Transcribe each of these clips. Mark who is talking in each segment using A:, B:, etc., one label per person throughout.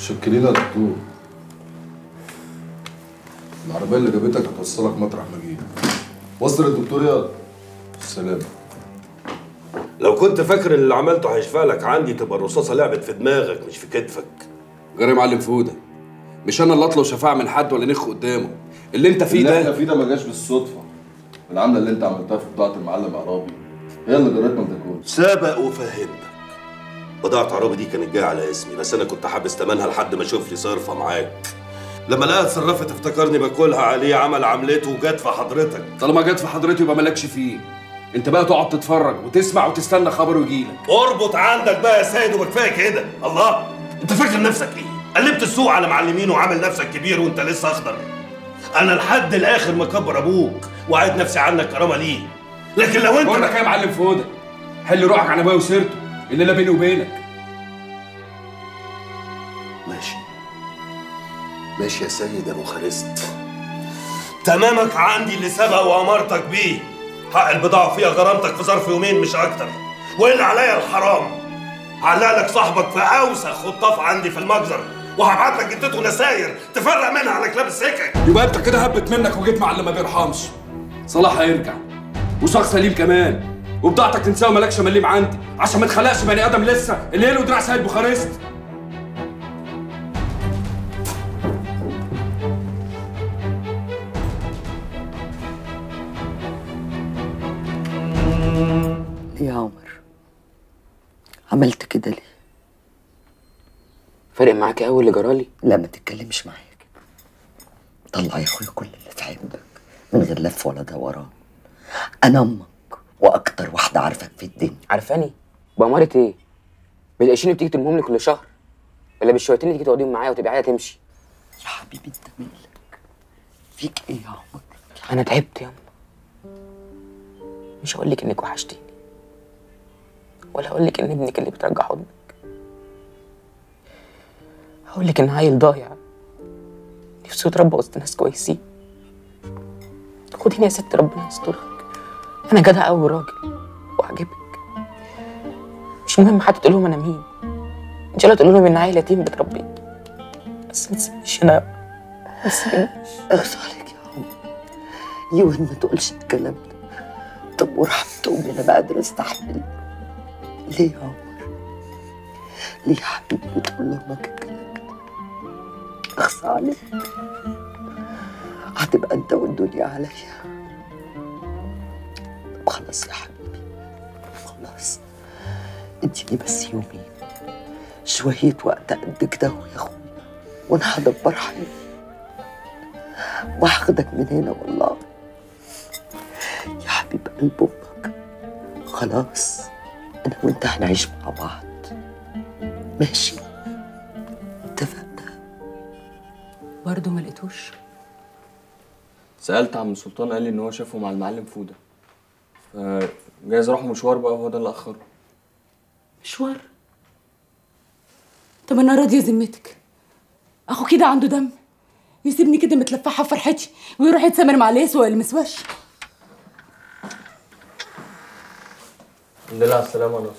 A: شكرين يا دكتور العربية اللي جابتك هتوصلك مطرح ما جيت وصل الدكتور يا سلام
B: لو كنت فاكر ان اللي عملته هيشفع لك عندي تبقى الرصاصه لعبت في دماغك مش في كتفك
C: جري معلم فوده مش انا اللي اطلب شفاعه من حد ولا نخ قدامه اللي انت فيه
A: اللي احنا
C: ده
A: فيه ده ما جاش بالصدفة العملة اللي انت عملتها في بضاعة المعلم عرابي هي اللي جرتنا ما تاكلش
B: سابق وفهمتك بضاعة عرابي دي كانت جاية على اسمي بس انا كنت حابس تمنها لحد ما اشوف لي صرفة معاك لما لقى اتصرفت افتكرني باكلها عليه عمل عملته وجت في حضرتك
C: طالما جت في حضرته يبقى مالكش فيه انت بقى تقعد تتفرج وتسمع وتستنى خبره يجيلك
B: اربط عندك بقى يا سيد وكفايه كده الله انت فاكر نفسك ايه قلبت السوق على معلمين وعامل نفسك كبير وانت لسه اخضر انا لحد الاخر مكبر ابوك وعيد نفسي عنك كرامه ليه لكن لو انت
C: بقول لك ايه يا معلم فوده حل روحك عن ابويا وسيرته الليله بيني وبينك
B: ماشي ماشي يا سيد ابو خالست تمامك عندي اللي سبق وامرتك بيه حق البضاعه فيها غرامتك في ظرف يومين مش اكتر واللي عليا الحرام علق لك صاحبك في اوسخ خطاف عندي في المجزر وهبعت لك جدته نساير تفرق منها على كلاب السكك
C: يبقى انت كده هبت منك وجيت مع اللي ما بيرحمش صلاح هيرجع وشخص سليم كمان وبضاعتك تنساها ومالكش مليم عندي عشان ما تخلقش بني ادم لسه اللي له دراع سيد بوخارست
D: ليه يا عمر عملت كده ليه
E: فارق معاك قوي اللي جرالي
D: لا ما تتكلمش معايا كده طلع يا اخويا كل اللي في عندك من غير لف ولا دوران انا امك واكتر واحده عارفك في الدنيا
E: عارفاني بأمارة ايه بالقرشين اللي بتيجي تلمهم لي كل شهر ولا بالشويتين اللي تيجي تقعديهم معايا وتبقى عايزه تمشي
D: يا حبيبي انت مالك فيك ايه يا عمر
E: انا تعبت يا أما. مش هقول لك انك وحشتيني ولا هقول لك ان ابنك اللي بترجع حضنك هقول لك ان عيل ضايع نفسه يتربى وسط ناس كويسين خديني يا ست ربنا يسترك انا جدع قوي راجل وعجبك مش مهم حتى تقول لهم انا مين ان شاء الله تقول لهم ان عيل يتيم بتربيني بس ما تسيبنيش انا ما تسيبنيش
D: اغص عليك يا عمر يوه ما تقولش الكلام ده طب ورحمة امي انا ما قادره استحمل ليه يا عمر ليه يا حبيبي بتقول لامك الكلام ده اغص عليك هتبقى انت والدنيا عليا طب خلاص يا حبيبي خلاص اديني بس يومين شوية وقت قد كده يا اخويا وانا هدبر حالي وهاخدك من هنا والله يا حبيب قلب امك خلاص انا وانت هنعيش مع بعض ماشي اتفقنا
F: برضه ما لقيتوش
G: سألت عم سلطان قال لي إن هو شافه مع المعلم فودة فجايز راحوا مشوار بقى هو ده اللي أخره
F: مشوار طب انا راضيه ذمتك اخو كده عنده دم يسيبني كده متلفحه في فرحتي ويروح يتسامر مع الياس المسواش
G: الحمد لله على السلامة يا ناصر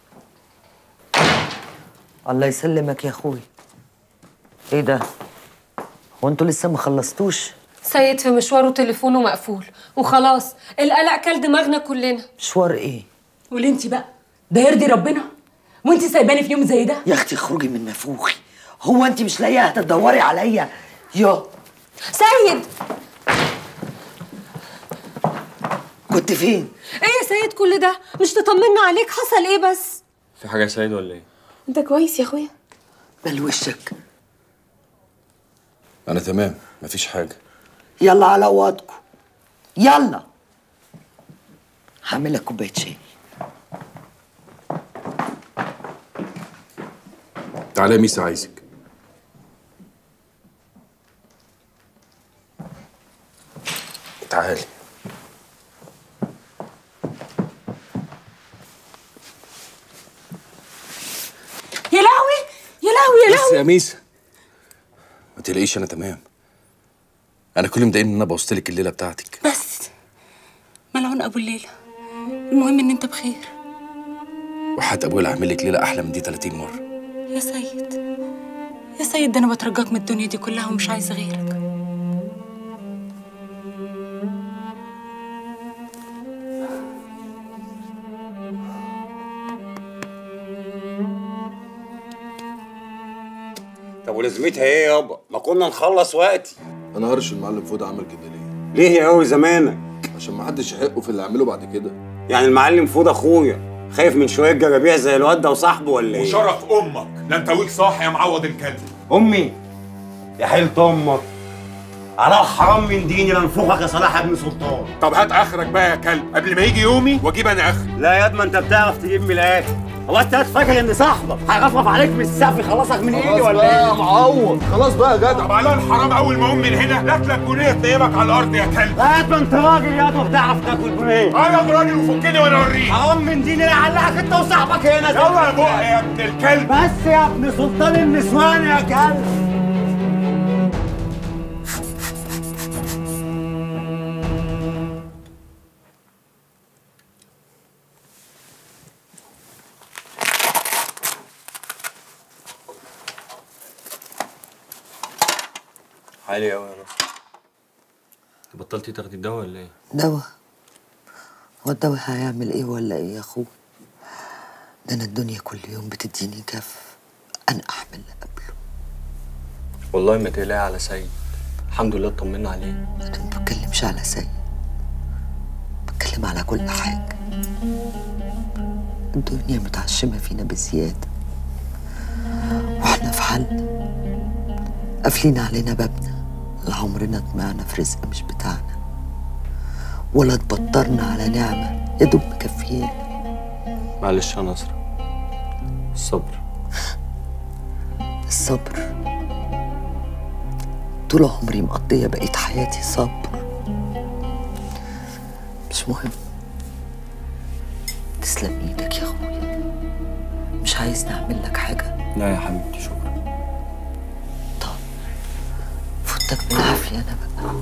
D: الله يسلمك يا اخوي ايه ده هو انتوا لسه ما خلصتوش
H: سيد في مشواره تليفونه مقفول وخلاص القلق كل دماغنا كلنا
D: مشوار ايه
F: قولي انت بقى ده يرضي ربنا وانت سايباني في يوم زي ده
D: يا اختي اخرجي من نافوخي هو انت مش لاقيه هتدوري عليا يا
H: سيد
D: كنت فين
H: ايه يا سيد كل ده مش تطمنا عليك حصل ايه بس
G: في حاجة يا سيد ولا إيه؟
H: انت كويس يا اخويا
D: مال وشك
C: انا تمام مفيش حاجه
D: يلا على وضعكم يلا هعمل لك كوبايه شاي
C: تعالى يا ميسا عايزك تعالي
F: يا لهوي يا لهوي يا
C: بس
F: لهوي
C: يا ميسا ما تقلقيش انا تمام انا كل مضايقني ان انا بوظت لك الليله بتاعتك
F: بس ملعون ابو الليله المهم ان انت بخير
C: وحات ابويا اللي هعمل لك ليله احلى من دي 30 مره
F: يا سيد يا
H: سيد ده انا بترجاك من الدنيا دي كلها ومش عايزه غيرك
I: طب ولازمتها ايه يابا؟ ما كنا نخلص وقتي
A: انا هرش المعلم فؤاد عمل كده ليه
I: ليه يا قوي زمانك؟
A: عشان ما حدش يحقه في اللي عمله بعد كده
I: يعني المعلم فود اخويا خايف من شويه جرابيع زي الواد ده وصاحبه ولا ايه؟
J: وشرف امك لا انت ويك صاح يا معوض الكلب
I: امي يا حيلة امك على حرام من ديني لانفخك يا صلاح ابن سلطان
J: طب هات اخرك بقى يا كلب قبل ما يجي يومي واجيب انا اخر
I: لا يا ما انت بتعرف تجيب من الاخر هو انت فاكر ان صاحبك هيرفرف عليك من السقف يخلصك من ايدي ولا ايه؟
A: معوض خلاص بقى يا جدع
J: طب على الحرام اول ما اقوم من هنا لك لك جنيه تنيمك على الارض يا كلب
I: لا ما انت راجل يا ما بتعرف تاكل بنيه
J: انا راجل وفكني وانا اوريك
I: حرام من ديني لعلقك انت وصاحبك هنا
J: يلا يا بقى يا ابن الكلب
I: بس يا ابن سلطان النسوان يا كلب
G: عالي قوي يا نصر بطلتي تاخدي الدواء ولا ايه؟
D: دواء هو الدواء هيعمل ايه ولا ايه يا اخوي ده انا الدنيا كل يوم بتديني كف انا احمل اللي قبله
G: والله ما تقلقي على سيد الحمد لله اطمنا عليه
D: انا ما بتكلمش على سيد بتكلم على كل حاجه الدنيا متعشمه فينا بزياده واحنا في حالنا قافلين علينا بابنا لا عمرنا طمعنا في رزق مش بتاعنا ولا اتبطرنا على نعمه يا دوب مكفيانا
G: معلش يا نصر الصبر
D: الصبر طول عمري مقضية بقيت حياتي صبر مش مهم تسلم ايدك يا اخويا مش عايز نعمل لك حاجة
G: لا يا حبيبتي شكرا
D: فوتك بالعافية انا بقى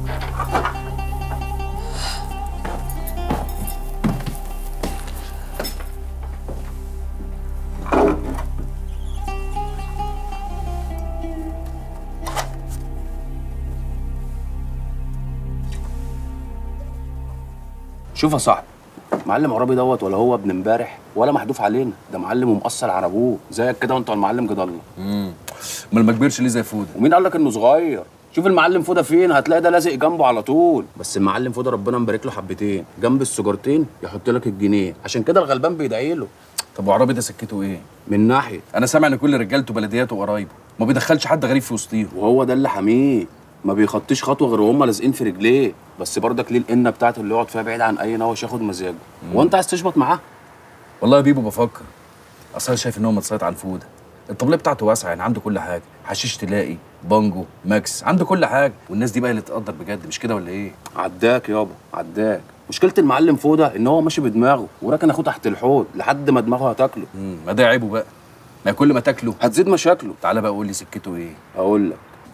K: شوف يا صاحبي معلم عرابي دوت ولا هو ابن امبارح ولا محدوف علينا ده معلم ومقصر على ابوه زيك كده وانت المعلم جد الله
C: امم امال ما كبرش ليه زي فوده
K: ومين قال لك انه صغير شوف المعلم فوده فين هتلاقي ده لازق جنبه على طول بس المعلم فوده ربنا مبارك له حبتين جنب السجارتين يحط لك الجنيه عشان كده الغلبان بيدعي له
C: طب وعرابي ده سكته ايه
K: من ناحيه
C: انا سامع ان كل رجالته بلدياته وقرايبه ما بيدخلش حد غريب في وسطيهم
K: وهو ده اللي حميه ما بيخطيش خطوه غير وهم لازقين في رجليه بس برضك ليه القنه بتاعته اللي يقعد فيها بعيد عن اي نوش ياخد مزاجه وانت عايز تشبط معاه
C: والله يا بيبو بفكر اصل انا شايف ان هو متسيط على الفوده الطبليه بتاعته واسعه يعني عنده كل حاجه حشيش تلاقي بانجو ماكس عنده كل حاجه والناس دي بقى اللي تقدر بجد مش كده ولا ايه
K: عداك يابا عداك مشكله المعلم فوده ان هو ماشي بدماغه وراكن اخوه تحت الحوض لحد ما دماغه هتاكله
C: امم ما ده عيبه بقى ما كل ما تاكله
K: هتزيد مشاكله
C: تعالى بقى قول لي سكته ايه
K: اقول لك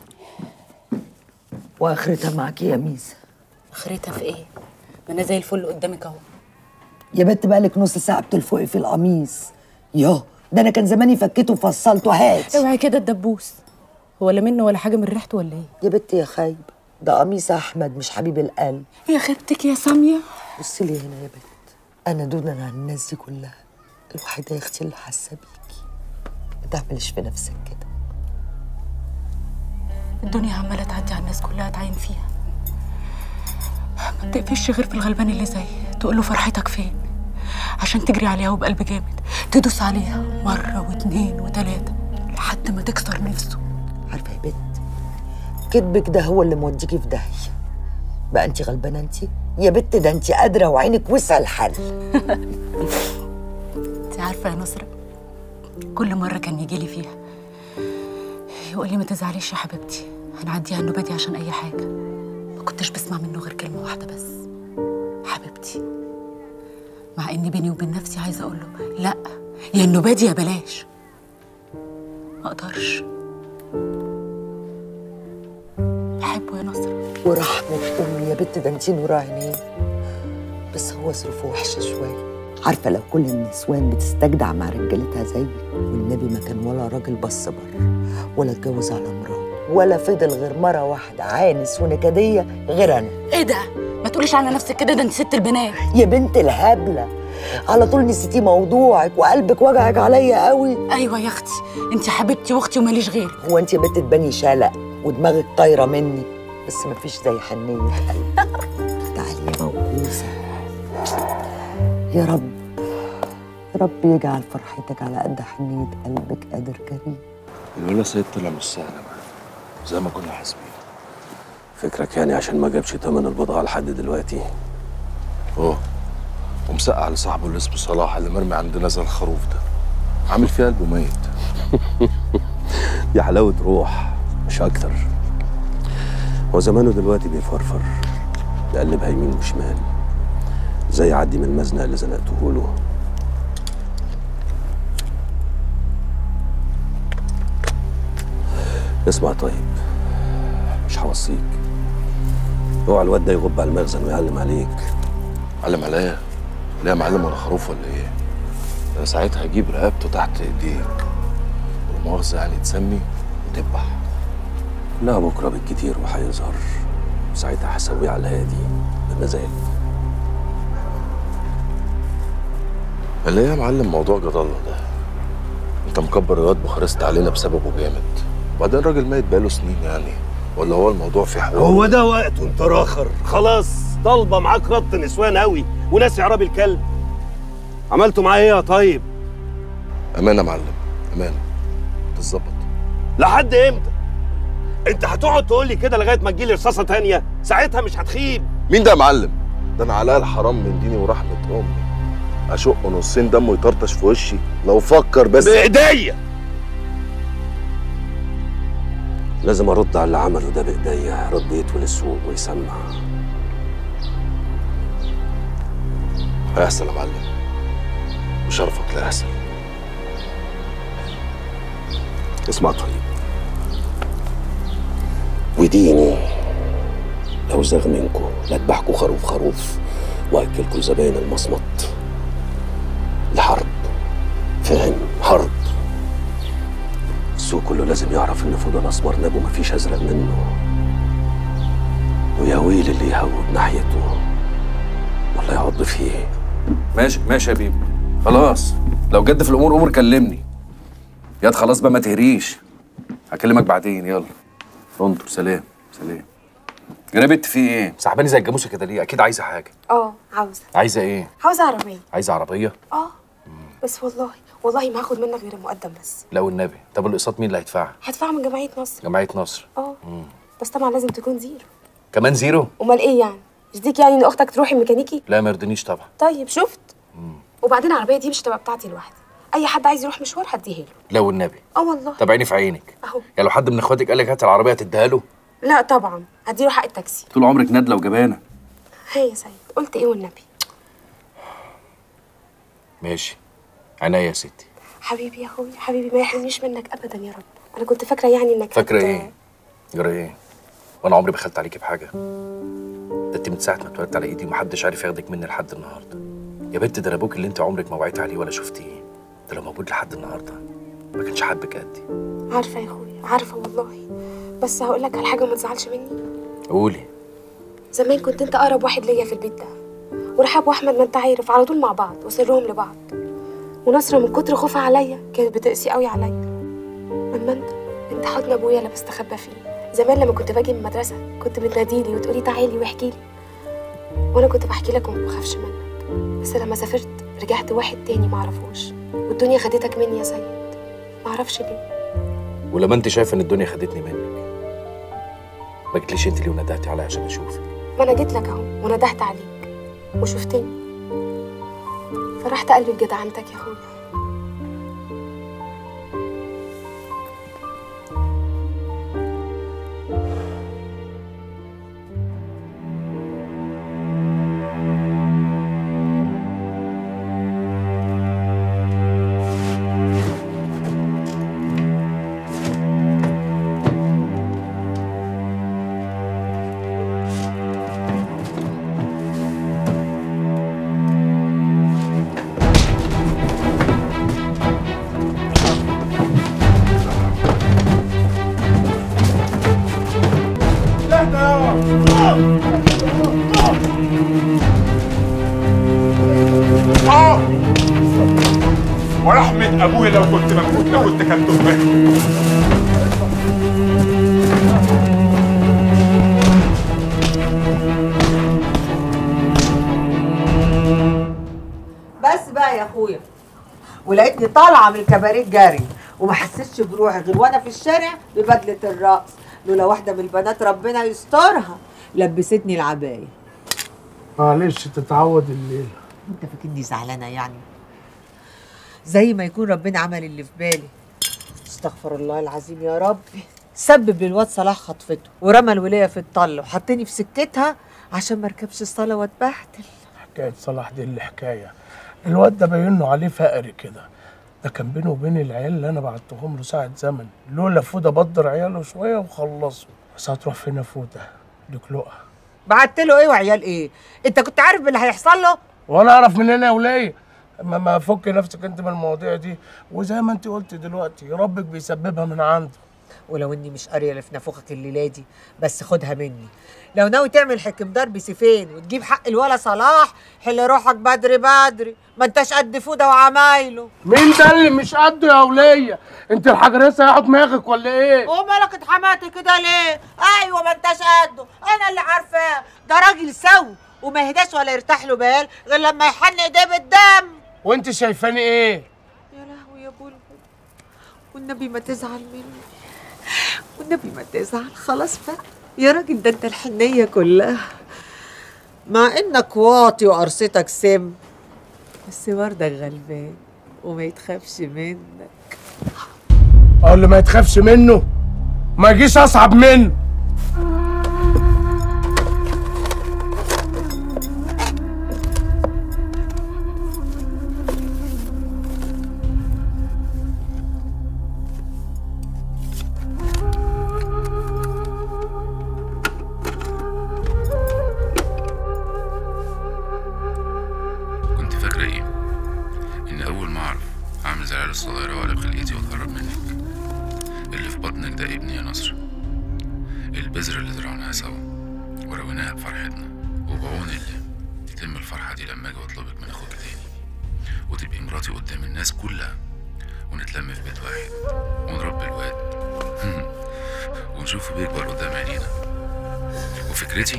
D: واخرتها معاك يا ميزة
F: اخرتها في ايه؟ ما انا زي الفل قدامك اهو
D: يا بنت بقالك نص ساعة بتلفقي في القميص ياه ده انا كان زماني فكيته وفصلته هات
F: اوعي كده الدبوس هو لا منه ولا حاجه من ريحته ولا ايه؟
D: يا بنت يا خايبة ده قميص احمد مش حبيب القلب
F: يا خيبتك يا ساميه
D: بصي لي هنا يا بنت انا دونا عن الناس دي كلها الوحيده يا اختي اللي حاسه بيكي ما تعمليش في نفسك كده
F: الدنيا عماله تعدي على الناس كلها تعين فيها ما بتقفش غير في الغلبان اللي زي تقول له فرحتك فين عشان تجري عليها وبقلب جامد تدوس عليها مره واتنين وتلاته لحد ما تكسر نفسه
D: عارفه يا بنت كدبك ده هو اللي موديكي في داهيه بقى انت غلبانه انت يا بنت ده انت قادره وعينك وسع الحل
F: انت عارفه يا نصرة كل مره كان يجي لي فيها يقول لي ما تزعليش يا حبيبتي هنعديها النوبه دي عشان اي حاجه ما كنتش بسمع منه غير كلمه واحده بس حبيبتي مع اني بيني وبين نفسي عايزه اقول له لا يا النوبه دي يا بلاش ما اقدرش بحبه يا نصرة
D: ورحمه امي يا بنت ده انت نور عينيه بس هو ظروفه وحشه شويه عارفه لو كل النسوان بتستجدع مع رجالتها زيك والنبي ما كان ولا راجل بص بره ولا اتجوز على مراته ولا فضل غير مرة واحدة عانس ونكدية غير أنا
F: ايه ده ما تقوليش على نفسك كده ده انت ست البنات
D: يا بنت الهبلة على طول نسيتي موضوعك وقلبك وجعك عليا قوي
F: ايوه يا اختي انت حبيبتي واختي وماليش غيرك
D: هو انت يا بنت تباني شلق ودماغك طايرة مني بس مفيش زي حنية قلب تعالي يا موقوسة يا رب يا رب يجعل فرحتك على قد حنية قلبك قادر كريم
B: الولا سيد طلع مش سهل معاه زي ما كنا حاسبين فكرك يعني عشان ما جابش تمن البضاعة لحد دلوقتي اه ومسقع لصاحبه اللي اسمه صلاح اللي مرمي عندنا زي الخروف ده عامل فيها قلبه ميت دي حلاوة روح مش أكتر هو زمانه دلوقتي بيفرفر يقلبها يمين وشمال زي عدي من المزنق اللي زنقته له اسمع طيب مش هوصيك اوعى الواد ده يغب على المخزن ويعلم عليك علم عليا ليه يا معلم ولا خروف ولا ايه انا ساعتها هجيب رقبته تحت ايديك والمؤاخذة يعني تسمي وتذبح لا بكره بالكتير وهيظهر ساعتها هسويه على الهادي بمزاج اللي ايه يا معلم موضوع جد الله ده انت مكبر الواد بوخارست علينا بسببه جامد وبعدين الراجل ميت بقاله سنين يعني ولا هو الموضوع في حوار هو ده وقته انت راخر خلاص طالبه معاك ربط نسوان قوي وناس عراب الكلب عملتوا معايا ايه يا طيب
A: امانه يا معلم امانه تتظبط
B: لحد امتى انت هتقعد تقول لي كده لغايه ما تجيلي رصاصه تانية ساعتها مش هتخيب
A: مين ده يا معلم ده انا عليا الحرام من ديني ورحمه امي اشق نصين دمه يطرطش في وشي لو فكر بس
B: بايديا لازم ارد على اللي عمله ده بايديا رد يطول السوق ويسمع
A: هيحصل يا معلم وشرفك لا يحصل
B: اسمع طيب وديني لو زاغ منكم لاتبعكوا خروف خروف واكلكوا زباين المصمت الحرب فاهم حرب السوق كله لازم يعرف ان فضل الاسمر نابه مفيش ازرق منه ويا ويل اللي يهوب ناحيته ولا يعض فيه
C: ماشي ماشي يا بيبي خلاص لو جد في الامور امور كلمني ياد خلاص بقى ما تهريش هكلمك بعدين يلا انطر سلام سلام يا بنت في ايه سحباني زي الجاموسه كده ليه اكيد عايزه حاجه
L: اه عاوزة
C: عايزه ايه
L: عاوزة عربية
C: عايزه عربيه
L: اه بس والله والله ما هاخد منك غير المقدم بس
C: لا والنبي طب الاقساط مين اللي هيدفعها
L: هدفعها من جمعية نصر
C: جمعيه نصر
L: اه بس طبعا لازم تكون زيرو
C: كمان زيرو
L: امال ايه يعني يرضيك يعني ان اختك تروح الميكانيكي
C: لا ما يرضينيش طبعا
L: طيب شفت وبعدين العربية دي مش هتبقى بتاعتي لوحدي اي حد عايز يروح مشوار هديها له
C: لا والنبي
L: اه والله
C: طب عيني في عينك
L: اهو
C: يعني لو حد من اخواتك قال لك هات العربيه تديها له
L: لا طبعا هديله حق التاكسي
C: طول عمرك نادله وجبانه
L: هي يا سيد قلت ايه والنبي
C: ماشي عينيا يا ستي
L: حبيبي يا اخويا حبيبي ما يحرمنيش منك ابدا يا رب انا كنت فاكره يعني انك
C: فاكره
L: هت-
C: ايه جرى ايه وانا عمري ما خدت عليكي بحاجه ده انت من ساعه ما اتولدت على ايدي ومحدش عارف ياخدك مني لحد النهارده يا بنت ده انا ابوك اللي انت عمرك ما وعيت عليه ولا شفتيه ده لو موجود لحد النهارده ما كانش حبك قدي
L: عارفه يا اخويا عارفه والله بس هقول لك على حاجه وما تزعلش مني
C: قولي
L: زمان كنت انت اقرب واحد ليا في البيت ده ورحاب واحمد ما انت عارف على طول مع بعض وسرهم لبعض ونصرة من كتر خوفها عليا كانت بتقسي قوي عليا اما انت انت حضن ابويا اللي بستخبى فيه زمان لما كنت باجي من المدرسه كنت بتناديلي وتقولي تعالي واحكي لي وانا كنت بحكي لك وما بخافش منك بس لما سافرت رجعت واحد تاني معرفوش والدنيا خدتك مني يا سيد معرفش ليه
C: ولما انت شايفه ان الدنيا خدتني منك ما جيتليش انت ليه وندهتي عليا عشان اشوفك
L: ما انا جيت لك اهو وندهت عليك وشفتني فرحت قلبي بجدعنتك يا اخويا
J: آه. ورحمة أبويا لو كنت مكفوت لو كنت كنت
M: بس بقى يا اخويا ولقيتني طالعه من الكباريه جري وما حسيتش بروحي غير وانا في الشارع ببدله الرقص لولا واحده من البنات ربنا يسترها لبستني العبايه
N: معلش تتعود الليل
M: انت فاكرني زعلانه يعني زي ما يكون ربنا عمل اللي في بالي استغفر الله العظيم يا ربي سبب للواد صلاح خطفته ورمى الوليه في الطل وحطني في سكتها عشان ما اركبش الصلاه واتبهدل
N: حكاية صلاح دي اللي حكاية الواد ده باين له عليه فقري كده ده كان بينه وبين العيال اللي انا بعتهم له ساعة زمن لولا فودة بدر عياله شوية وخلصوا بس هتروح فين يا فودة دكلقة
M: بعت له ايه وعيال ايه انت كنت عارف باللي هيحصل له
N: وانا اعرف منين يا وليه ما ما فك نفسك انت من المواضيع دي وزي ما انت قلت دلوقتي ربك بيسببها من عنده
M: ولو اني مش قاريه اللي في نافوخك الليله دي بس خدها مني لو ناوي تعمل حكم دار بسيفين وتجيب حق الولا صلاح حل روحك بدري بدري ما انتش قد فوده وعمايله
N: مين ده اللي مش قده يا وليه انت الحجرسه هياخد دماغك ولا ايه
M: ومالك اتحماتي كده ليه ايوه ما انتش قده انا اللي عارفاه ده راجل سوي وما يهداش ولا يرتاح له بال غير لما يحن ايديه بالدم
N: وانت شايفاني ايه
M: يا لهوي يا بلبل والنبي ما تزعل مني والنبي ما تزعل خلاص بقى يا راجل ده انت الحنيه كلها مع انك واطي وقرصتك سم بس برضك غلبان وما يتخافش منك
N: اه اللي ما يتخافش منه ما يجيش اصعب منه
O: كنت فاكرة ايه؟ إن أول ما أعرف أعمل زي العيال الصغيرة وأقلب خلقتي وأتقرب منك اللي في بطنك ده ابني يا نصر البذرة اللي زرعناها سوا ورويناها بفرحتنا وبعون الله تتم الفرحة دي لما أجي وأطلبك من أخوك تاني وتبقي مراتي قدام الناس كلها ونتلم في بيت واحد ونربي الواد ونشوفه بيكبر قدام عينينا وفكرتي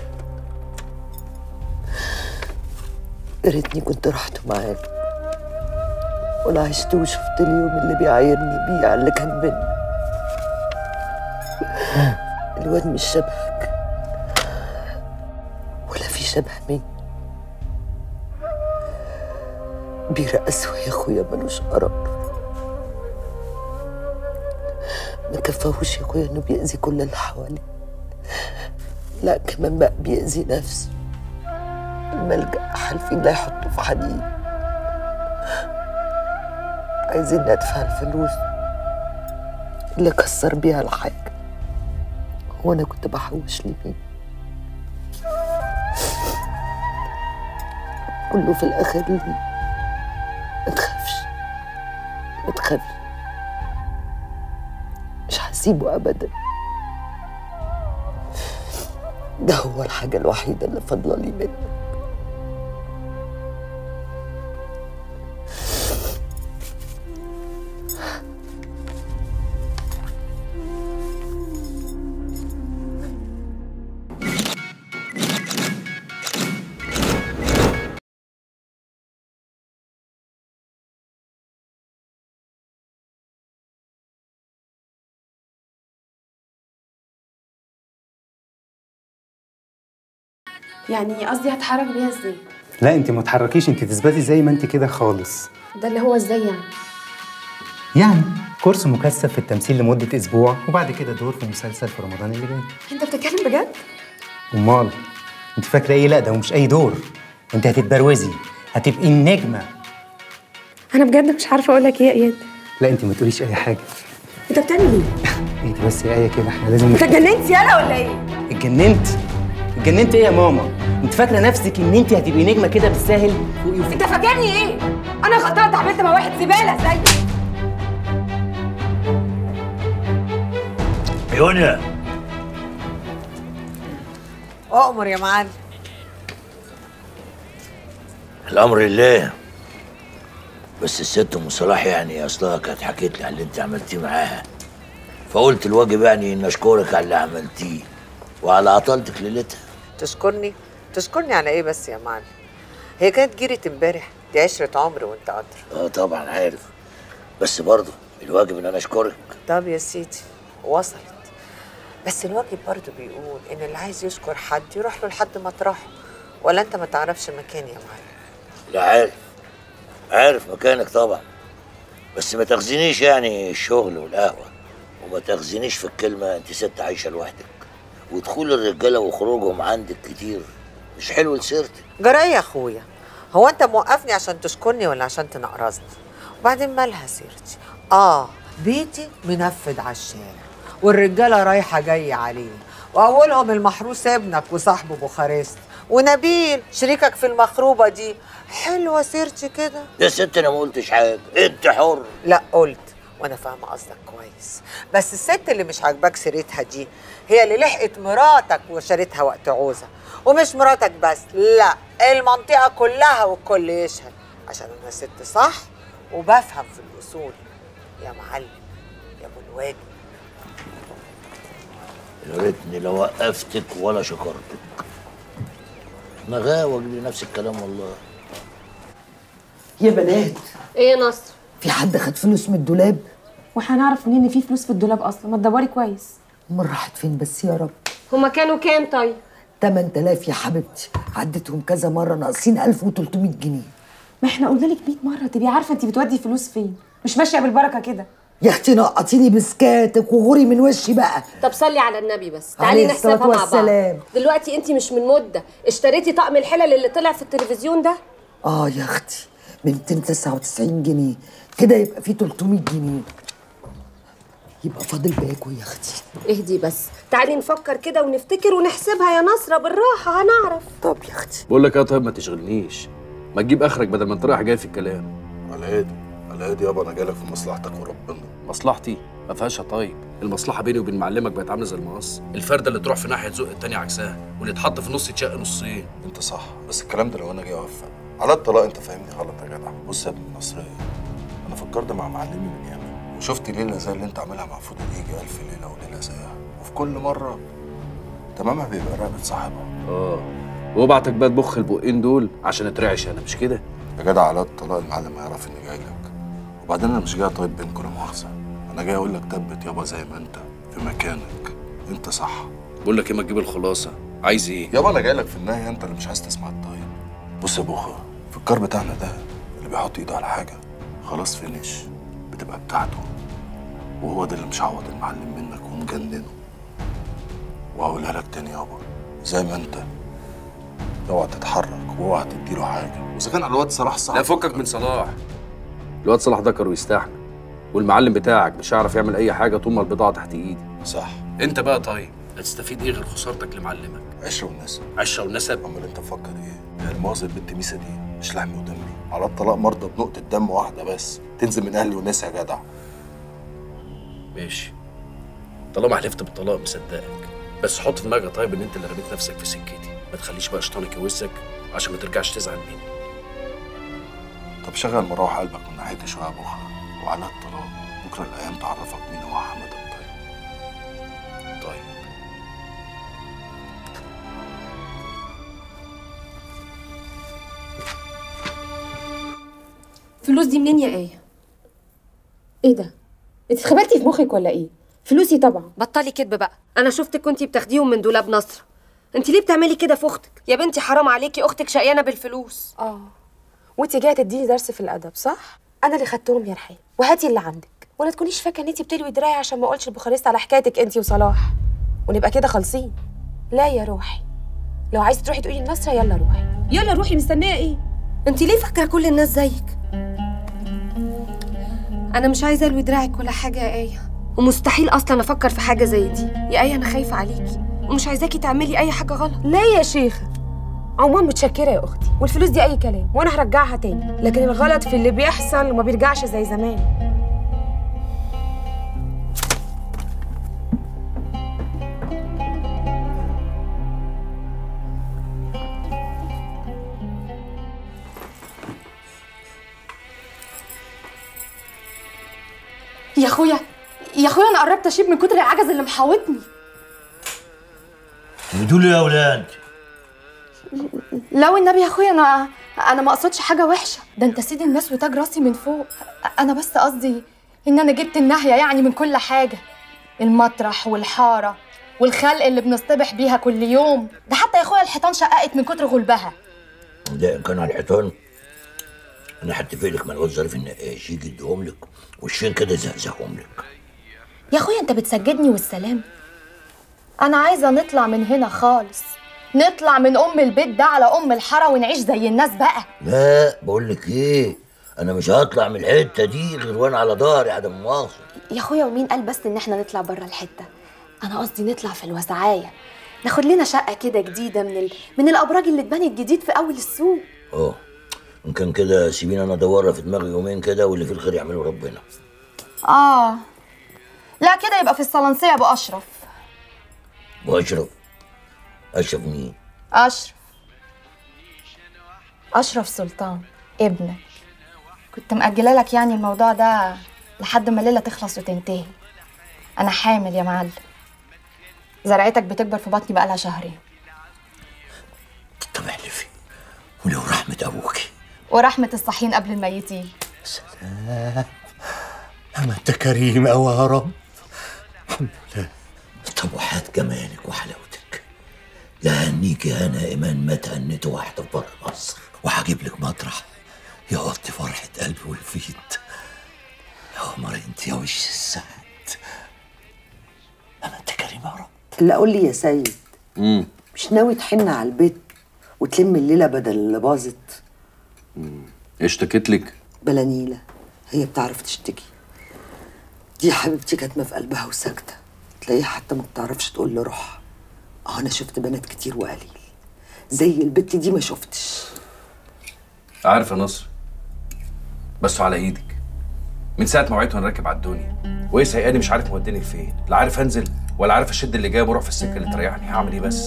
D: يا ريتني كنت رحت معاك ولا عشت وشفت اليوم اللي بيعايرني بيه على اللي كان بينا الواد مش شبهك ولا في شبه مني بيرقصوا يا اخويا ملوش قرار ما كفاهوش يا اخويا انه بيأذي كل اللي حواليه لا كمان بقى بيأذي نفسه الملجأ حالفين لا يحطوا في حديد عايزين ندفع الفلوس اللي كسر بيها الحاجة وانا كنت بحوش لمين كله في الاخر ليه ما تخافش ما تخافش مش هسيبه ابدا ده هو الحاجة الوحيدة اللي فاضلة لي منه
L: يعني قصدي هتحرك بيها ازاي
P: لا انت ما تحركيش انت تثبتي زي ما انت كده خالص
L: ده اللي هو ازاي يعني
P: يعني كورس مكثف في التمثيل لمدة أسبوع وبعد كده دور في مسلسل في رمضان اللي جاي
L: انت بتتكلم بجد
P: أمال أنت فاكرة إيه؟ لا ده هو مش أي دور أنت هتتبروزي هتبقي النجمة
L: انا بجد مش عارفه اقول لك ايه يا اياد
P: لا أنت ما تقوليش أي حاجة
L: انت بتعمل ايه
P: أنت بس يا آية كده إحنا لازم
L: انت اتجننت يالا ولا ايه
P: اتجننت اتجننت إيه يا ماما؟ أنت فاكرة نفسك إن أنت هتبقي نجمة كده بالساهل؟
L: انت فاكرني ايه انا غلطانه عملت مع واحد زباله زيك
I: يونيا
M: اؤمر يا معلم
Q: الامر لله بس الست ام صلاح يعني اصلها كانت حكيت لي على اللي انت عملتيه معاها فقلت الواجب يعني ان اشكرك على اللي عملتيه وعلى عطلتك ليلتها
M: تشكرني تشكرني على ايه بس يا معلم هي كانت جيرة امبارح دي عشرة عمر وانت قدر
Q: اه طبعا عارف بس برضه الواجب ان انا اشكرك
M: طب يا سيدي وصلت بس الواجب برضه بيقول ان اللي عايز يشكر حد يروح له لحد مطرحه ولا انت ما تعرفش مكاني يا معلم
Q: لا عارف عارف مكانك طبعا بس ما تاخذنيش يعني الشغل والقهوه وما تاخذنيش في الكلمه انت ست عايشه لوحدك ودخول الرجاله وخروجهم عندك كتير مش حلو لسيرتك
M: جراي يا اخويا هو انت موقفني عشان تشكرني ولا عشان تنقرصني وبعدين مالها سيرتي اه بيتي منفذ على الشارع والرجاله رايحه جايه عليه واولهم المحروس ابنك وصاحبه بوخارست ونبيل شريكك في المخروبه دي حلوه سيرتي كده
Q: يا ست انا ما قلتش حاجه انت حر
M: لا قلت وانا فاهمه قصدك كويس بس الست اللي مش عاجباك سيرتها دي هي اللي لحقت مراتك وشارتها وقت عوزه ومش مراتك بس لا المنطقه كلها والكل يشهد عشان انا ست صح وبفهم في الاصول يا معلم يا ابو الواد
Q: يا ريتني لو وقفتك ولا شكرتك انا غاوي اجيب لي نفس الكلام والله
D: يا بنات
H: ايه يا نصر
D: في حد خد فلوس من الدولاب
R: وهنعرف منين ان في فلوس في الدولاب اصلا ما تدوري كويس
D: امال راحت فين بس يا رب
H: هما كانوا كام طيب
D: 8000 يا حبيبتي عديتهم كذا مره ناقصين 1300 جنيه
R: ما احنا قلنا لك 100 مره تبقي عارفه انت بتودي فلوس فين مش ماشيه بالبركه كده
D: يا اختي نقطيني بسكاتك وغوري من وشي بقى
H: طب صلي على النبي بس
D: عليه
H: تعالي
D: الصلاة
H: نحسبها مع بعض
D: والسلام.
H: دلوقتي انت مش من مده اشتريتي طقم الحلل اللي طلع في التلفزيون ده
D: اه يا اختي ب 299 جنيه كده يبقى في 300 جنيه يبقى فاضل باكو يا اختي
H: اهدي بس تعالي نفكر كده ونفتكر ونحسبها يا نصرة بالراحة هنعرف
D: طب يا اختي
C: بقول لك ايه طيب ما تشغلنيش ما تجيب اخرك بدل ما انت رايح جاي في الكلام
A: على ايدي على ايدي يابا انا جايلك في مصلحتك وربنا
C: مصلحتي ما فيهاش يا طيب المصلحه بيني وبين معلمك بقت عامله زي المقص الفرده اللي تروح في ناحيه تزق التانية عكسها واللي يتحط في نص يتشق نصين
A: انت صح بس الكلام ده لو انا جاي اوفق على الطلاق انت فاهمني غلط يا جدع بص يا ابن النصريه انا فكرت مع معلمي من ياما وشفت ليله زي اللي انت عاملها مع فوده دي يجي الف ليله وليله زيها وفي كل مره تمامها بيبقى رقبه صاحبها
C: اه وابعتك بقى تبخ البقين دول عشان اترعش انا مش كده
A: يا جدع على الطلاق المعلم هيعرف اني جاي لك وبعدين انا مش جاي طيب بينكم لا مؤاخذه انا جاي اقول لك تبت يابا زي ما انت في مكانك انت صح
C: بقول لك ايه ما تجيب الخلاصه عايز ايه
A: يابا انا جاي لك في النهايه انت اللي مش عايز تسمع الطيب بص يا بوخه في الكار بتاعنا ده اللي بيحط ايده على حاجه خلاص فينش بتبقى بتاعته وهو ده اللي مشعوض المعلم منك ومجننه وهقولها لك تاني يابا زي ما انت اوعى تتحرك واوعى تديله حاجه واذا كان على الواد صلاح صح
C: لا فكك من صلاح الواد صلاح ذكر ويستحمل والمعلم بتاعك مش هيعرف يعمل اي حاجه طول ما البضاعه تحت ايدي
A: صح
C: انت بقى طيب هتستفيد ايه غير خسارتك لمعلمك
A: عشره والنسب
C: عشره والنسب
A: امال انت مفكر ايه؟ يعني المؤاخذه البت ميسه دي مش لحمي ودمي على الطلاق مرضى بنقطه دم واحده بس تنزل من اهلي وناس يا جدع
C: ماشي طالما حلفت بالطلاق مصدقك بس حط في دماغك طيب ان انت اللي رميت نفسك في سكتي ما تخليش بقى شيطانك يوسك عشان ما ترجعش تزعل مني
A: طب شغل مروح قلبك من ناحيتي شويه يا بوخه وعلى الطلاق بكره الايام تعرفك مين هو حمد الطيب
C: طيب
H: فلوس دي منين يا ايه
R: ايه ده انت اتخبلتي في مخك ولا ايه فلوسي طبعا
H: بطلي كدب بقى انا شفتك كنتي بتاخديهم من دولاب نصر انت ليه بتعملي كده في اختك يا بنتي حرام عليكي اختك شقيانه بالفلوس
L: اه وانت جايه تديني درس في الادب صح انا اللي خدتهم يا رحاب وهاتي اللي عندك ولا تكونيش فاكره ان انت بتلوي دراعي عشان ما اقولش البخاريست على حكايتك انت وصلاح ونبقى كده خالصين لا يا روحي لو عايزه تروحي تقولي لنصره يلا روحي
R: يلا روحي مستنيه ايه
H: انت ليه فاكره كل الناس زيك انا مش عايزه الوي دراعك ولا حاجه يا ايه ومستحيل اصلا افكر في حاجه زي دي يا ايه انا خايفه عليكي ومش عايزاكي تعملي اي حاجه غلط
L: لا يا شيخه عموما متشكره يا اختي والفلوس دي اي كلام وانا هرجعها تاني لكن الغلط في اللي بيحصل وما بيرجعش زي زمان
R: يا اخويا يا اخويا انا قربت اشيب من كتر العجز اللي محاوطني
Q: دول يا اولاد
R: لو النبي يا اخويا انا انا ما اقصدش حاجه وحشه ده انت سيد الناس وتاج راسي من فوق انا بس قصدي ان انا جبت الناحيه يعني من كل حاجه المطرح والحاره والخلق اللي بنصطبح بيها كل يوم ده حتى يا اخويا الحيطان شققت من كتر غلبها
Q: ده إن كان على الحيطان انا هتفق لك مع الواد ظريف النقاش يجي يديهم لك وشين كده يزهزههم لك
R: يا اخويا انت بتسجدني والسلام انا عايزه نطلع من هنا خالص نطلع من ام البيت ده على ام الحاره ونعيش زي الناس بقى
Q: لا بقول لك ايه انا مش هطلع من الحته دي غير وانا على ظهري عدم مؤاخذه
R: يا اخويا ومين قال بس ان احنا نطلع بره الحته انا قصدي نطلع في الوسعايه ناخد لنا شقه كده جديده من ال... من الابراج اللي اتبنت جديد في اول السوق
Q: اه ان كان كده سيبيني انا ادورها في دماغي يومين كده واللي في الخير يعمله ربنا
R: اه لا كده يبقى في الصلنسيه ابو اشرف
Q: واشرف اشرف مين
R: اشرف اشرف سلطان ابنك كنت مأجله لك يعني الموضوع ده لحد ما الليله تخلص وتنتهي انا حامل يا معلم زرعتك بتكبر في بطني بقالها شهرين
Q: طب احلفي ولو رحمه ابوكي
R: ورحمه الصحيين قبل الميتين
Q: آه. اما انت كريم قوي يا رب الحمد لله طب وحياة جمالك وحلاوتك يهنيك يا انا ايمان ما تهنيت واحده في بره مصر وهجيب لك مطرح يغطي فرحه قلبي ويفيد يا قمر انت يا وش السعد اما انت كريم يا رب
D: اللي قول لي يا سيد
C: امم
D: مش ناوي تحن على البيت وتلم الليله بدل اللي باظت
C: اشتكيت لك
D: بلا نيله هي بتعرف تشتكي دي حبيبتي كاتمه في قلبها وساكته تلاقيها حتى ما بتعرفش تقول لروحها اه انا شفت بنات كتير وقليل زي البت دي ما شفتش
C: عارف يا نصر بس على ايدك من ساعه ما وعيت وانا راكب على الدنيا وايه سايقاني مش عارف موديني فين لا عارف انزل ولا عارف اشد اللي جايب واروح في السكه اللي تريحني هعمل ايه بس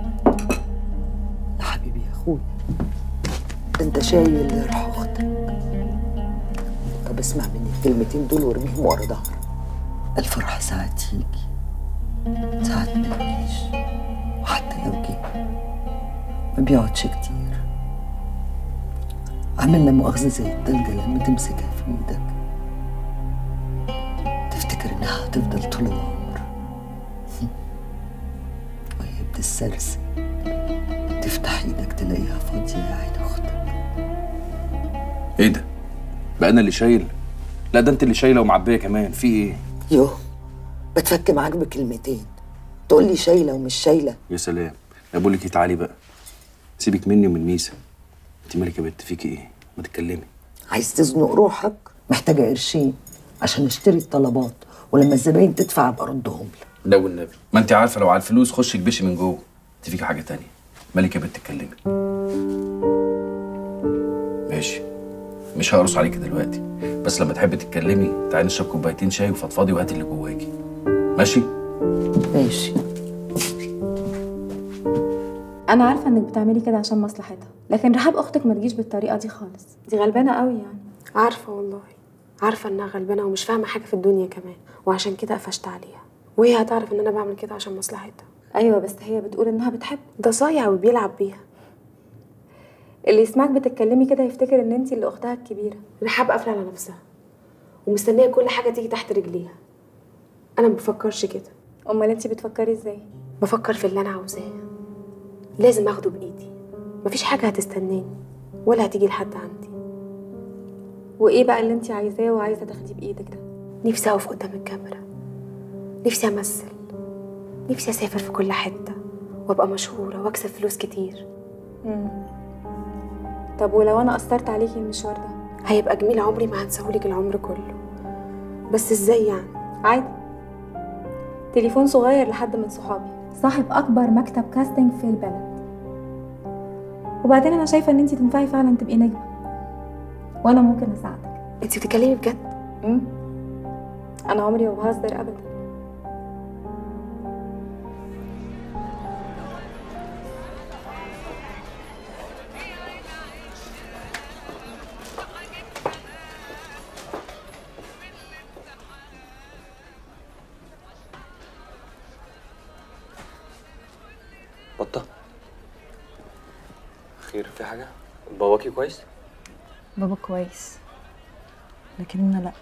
D: يا حبيبي يا اخويا ده انت شايل روح اختك طب اسمع مني الكلمتين دول وارميهم ورا ظهرك الفرح ساعات تيجي ساعات ما تجيش وحتى لو جه ما بيقعدش كتير عملنا مؤاخذة زي التلجة لما تمسكها في ايدك تفتكر انها هتفضل طول العمر وهي بتسترسل تفتح ايدك تلاقيها فاضية يا عين اختك
C: ايه ده بقى انا اللي شايل لا ده انت اللي شايله ومعبيه كمان في ايه
D: يوه بتفك معاك بكلمتين تقول لي شايلة ومش شايلة
C: يا سلام يا بقول لك إيه، تعالي بقى سيبك مني ومن ميسا انت مالك يا بنت فيكي ايه ما تتكلمي
D: عايز تزنق روحك محتاجة قرشين عشان اشتري الطلبات ولما الزباين تدفع ابقى ردهم لك
C: لا والنبي ما انت عارفه لو على الفلوس خش اكبشي من جوه انت فيكي حاجه تانية مالك يا بنت تتكلمي ماشي مش هقرص عليكي دلوقتي بس لما تحبي تتكلمي تعالي نشرب كوبايتين شاي وفضفضي وهاتي اللي جواكي ماشي
D: ماشي
S: انا عارفه انك بتعملي كده عشان مصلحتها لكن رحاب اختك ما تجيش بالطريقه دي خالص دي غلبانه قوي يعني
L: عارفة والله عارفة انها غلبانة ومش فاهمة حاجة في الدنيا كمان وعشان كده قفشت عليها وهي هتعرف ان انا بعمل كده عشان مصلحتها
S: ايوه بس هي بتقول انها بتحب
L: ده صايع وبيلعب بيها
S: اللي يسمعك بتتكلمي كده يفتكر ان انت اللي اختها الكبيره
L: رحاب قافلة على نفسها ومستنية كل حاجة تيجي تحت رجليها انا ما بفكرش كده
S: امال انت بتفكري ازاي
L: بفكر في اللي انا عاوزاه لازم اخده بايدي مفيش حاجة هتستناني ولا هتيجي لحد عندي
S: وايه بقى اللي انت عايزاه وعايزه تاخديه بايدك ده
L: نفسي اقف قدام الكاميرا نفسي امثل نفسي اسافر في كل حته وابقى مشهوره واكسب فلوس كتير
S: مم. طب ولو انا اثرت عليكي المشوار ده
L: هيبقى جميل عمري ما هنساهولك العمر كله بس ازاي يعني
S: عادي تليفون صغير لحد من صحابي صاحب اكبر مكتب كاستنج في البلد وبعدين انا شايفه ان انت تنفعي فعلا تبقي نجمه وانا ممكن اساعدك
L: انت بتتكلمي بجد
S: امم انا عمري ما بهزر ابدا
G: خير في حاجه باباكي كويس
S: بابا كويس لكن انا لا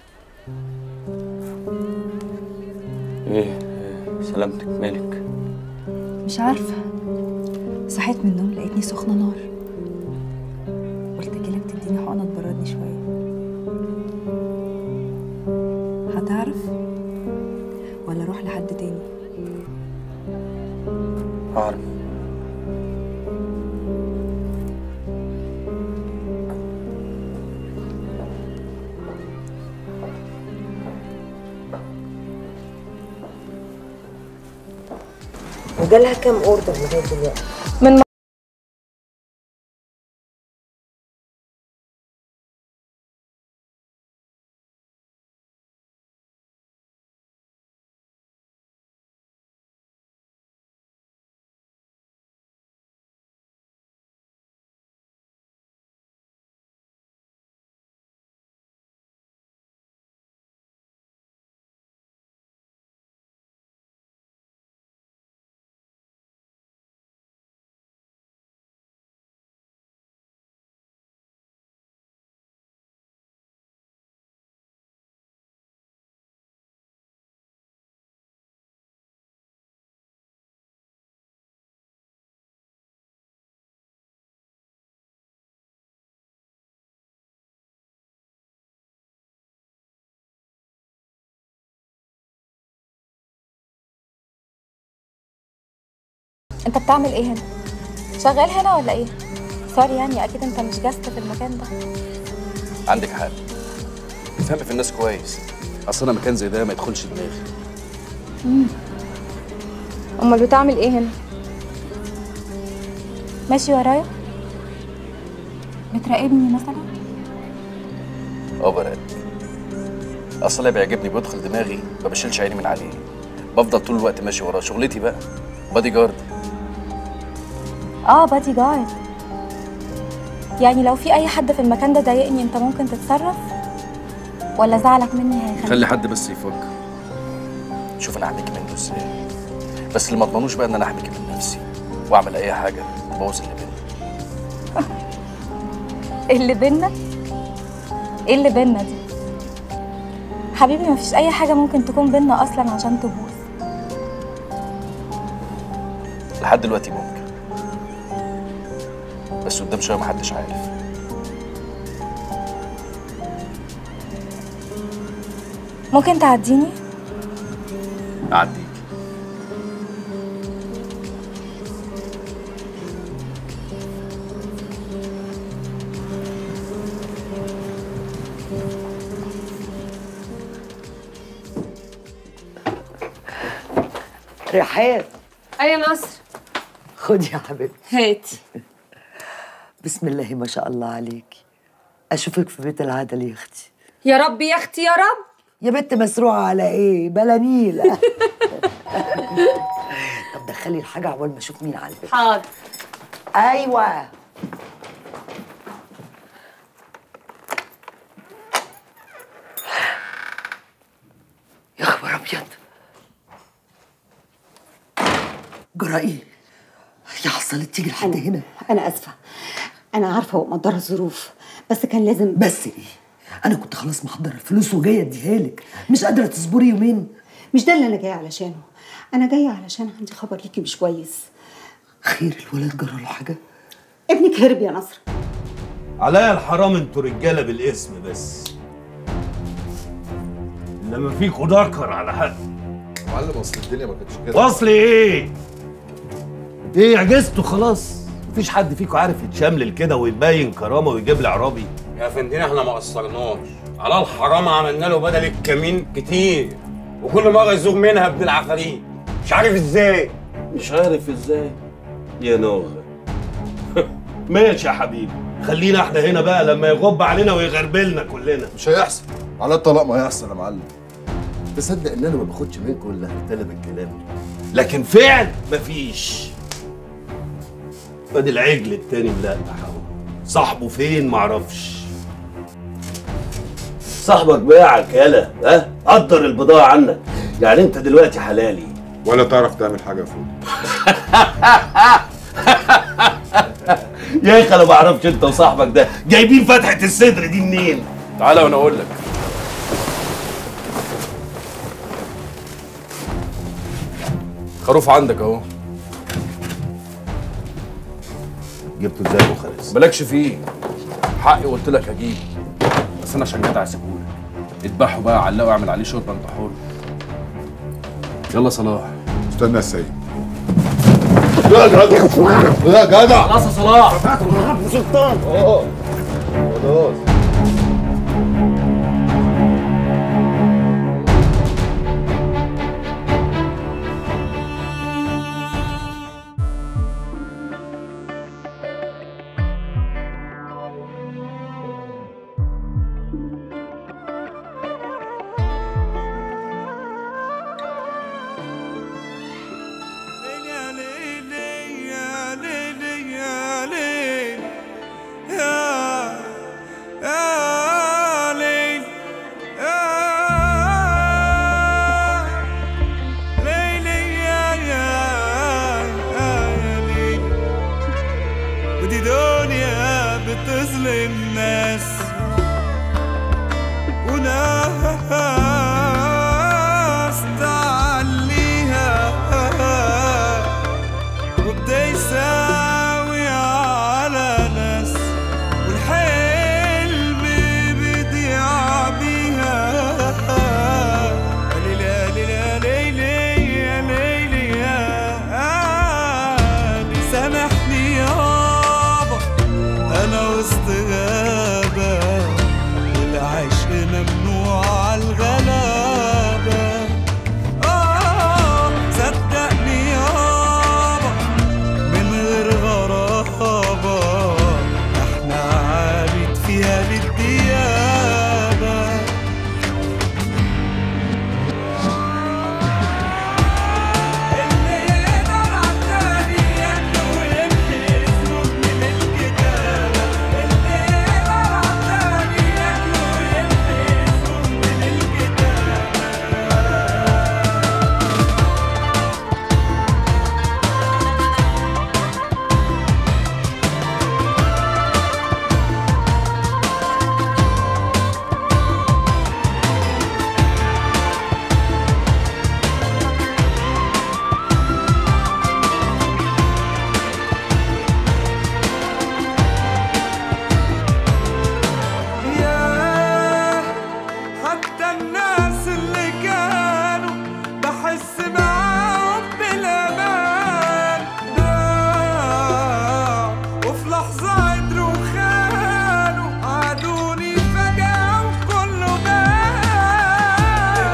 G: ايه إيه، سلامتك مالك
S: مش عارفه صحيت من النوم لقيتني سخنه نار قلت اجيلك تديني حقنه تبردني شويه هتعرف ولا اروح لحد تاني
G: هعرف
D: وجالها كام اوردر لغايه دلوقتي؟
S: من انت بتعمل ايه هنا شغال هنا ولا ايه سوري يعني اكيد انت مش جاست في المكان ده
C: عندك حق تفهمي في الناس كويس اصل انا مكان زي ده ما يدخلش دماغي
S: امال بتعمل ايه هنا ماشي ورايا بتراقبني مثلا
C: اه براقب اصل اللي بيعجبني بيدخل دماغي ما بشيلش عيني من عليه بفضل طول الوقت ماشي وراه شغلتي بقى بادي جارد
S: اه بادي جارد يعني لو في اي حد في المكان ده ضايقني انت ممكن تتصرف ولا زعلك مني هيخليك
C: خلي حد بس يفكر شوف انا احميكي منه ازاي بس اللي ما اضمنوش بقى ان انا احميكي من نفسي واعمل اي حاجه تبوظ اللي بينا
S: اللي بينا ايه اللي بينا دي حبيبي مفيش اي حاجه ممكن تكون بينا اصلا عشان تبوظ
C: لحد دلوقتي ممكن بس قدام شويه محدش عارف
S: ممكن تعديني
C: اعديك
D: رحاب
H: اي نصر
D: خدي يا حبيبتي
H: هاتي
D: بسم الله ما شاء الله عليكي اشوفك في بيت العدل يا اختي
H: يا رب يا اختي يا رب
D: يا بنت مسروعه على ايه بلا نيله طب دخلي الحاجه عقبال ما اشوف مين على البيت
H: حاضر
D: ايوه يا خبر ابيض جرى ايه يا حصلت تيجي لحد هنا
T: انا اسفه انا عارفه ومقدره الظروف بس كان لازم
D: بس ايه انا كنت خلاص محضره الفلوس وجايه اديها لك مش قادره تصبري يومين
T: مش ده اللي انا جايه علشانه انا جايه علشان عندي خبر ليكي مش كويس
D: خير الولد جرى له حاجه
T: ابنك هرب يا نصر
B: عليا الحرام انتوا رجاله بالاسم بس انما فيكوا ذكر على حد
A: معلم اصل الدنيا ما كانتش كده
B: وصل ايه؟ ايه عجزتوا خلاص؟ مفيش حد فيكم عارف يتشملل كده ويبين كرامه ويجيب لي عربي
K: يا فندم احنا ما قصرناش على الحرام عملنا له بدل الكمين كتير وكل مره يزوغ منها ابن العفاريت مش عارف ازاي
B: مش عارف ازاي يا نوغ ماشي يا حبيبي خلينا احنا هنا بقى لما يغب علينا ويغربلنا كلنا
A: مش هيحصل على الطلاق ما هيحصل يا معلم تصدق ان انا ما باخدش منكم الا رجاله بالكلام
B: لكن فعل مفيش ادي العجل التاني ملقح اهو صاحبه فين معرفش صاحبك باعك يالا ها قدر البضاعة عنك يعني انت دلوقتي حلالي
J: ولا تعرف تعمل حاجه يا فوق
B: يا اخي انا ما اعرفش انت وصاحبك ده جايبين فتحه الصدر دي منين
C: تعالى وانا اقول لك خروف عندك اهو
B: جبته ازاي يا ابو خالد
C: مالكش فيه حقي قلت لك هجيب بس انا عشان جدع سيبهولك اذبحه بقى علقه واعمل عليه شوربه انت حر يلا صلاح
J: استنى يا سيد
B: يا جدع يا جدع
K: خلاص يا صلاح
B: سلطان اه خلاص
U: ودي دنيا بتظلم ناس وناس تعليها وبتساوي على ناس والحلم بيضيع بيها ليلى ليلى ليلى يا ليلى يا لي سامحني يابا انا وسط غابة والعشق ممنوع عالغلابة آه صدقني يابا من غير غرابة احنا عابد فيها للديابة ياه حتى الناس اللي كانوا بحس معاهم بالأمان ضاع وفي لحظة قدروا خانوا عادوني فجأة وكله بان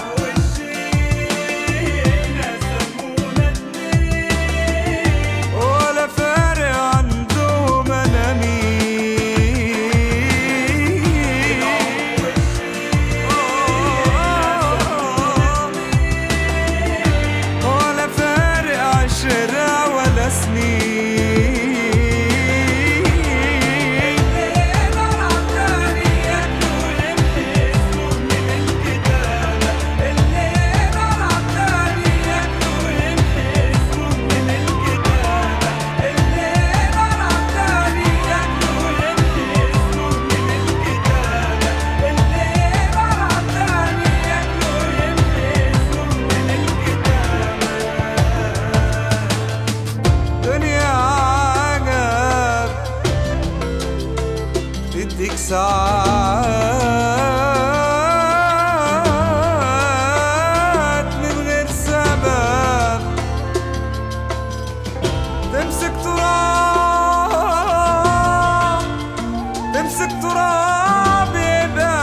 U: ولا فارق عندهم أنا مين ولا فارق عشرة ولا سنين دنيا عجب تديك ساعات من غير سبب تمسك تراب تمسك تراب يبقى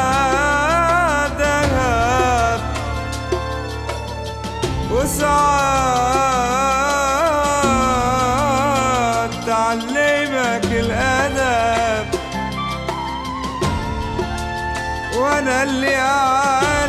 U: دهب وساعات تعلمك الأدب وأنا اللي عايز